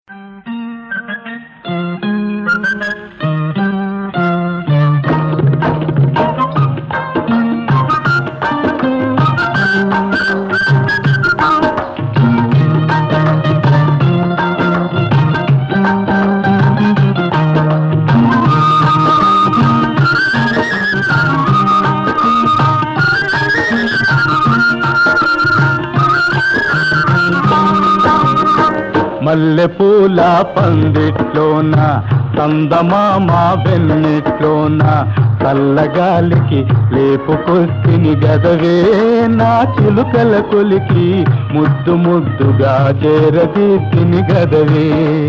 మల్లెపూల పందిట్లోన చందమామ వెన్నెట్లోన చల్లగాలికి లేపుకొస్తిని గదవే నా చిలుకల కొలికి ముద్దు ముద్దుగా చేరదీర్తిని గదవే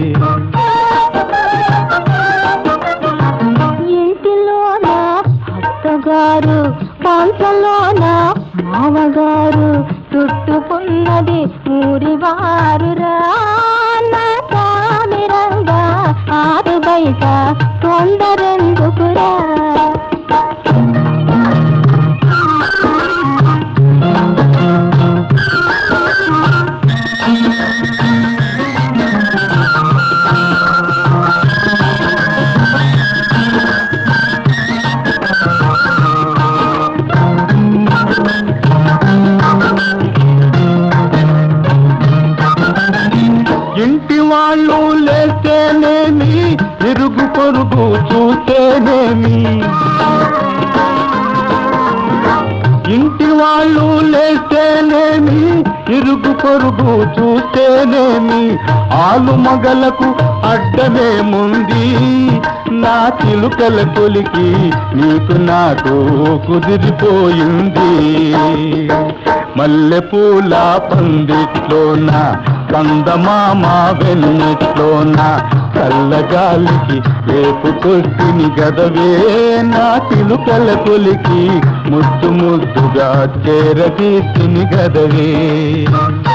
ఇంటిలోన అత్తగారు పంచలోన మామగారు చుట్టుకున్నది ఊరివారురా నా సామిరంగా ఆరు బయట తొందరెందుకురా ఇంటి వాళ్ళు లేస్తేనేమి ఇరుగు పొరుగు చూస్తేనేమి ఇంటి వాళ్ళు లేస్తేనేమి ఇరుగు పొరుగు చూస్తేనేమి ఆలు మగలకు అడ్డమేముంది నా చిలుకల కొలికి నీకు నాకు కుదిరిపోయింది మల్లెపూల పందిట్లోన కందమామ వెన్నెట్లోన చల్లగాలికి రేపుకొస్తిని గదవే నా చిలుకల కొలికి ముద్దు ముద్దుగా చేరదీసిని గదవే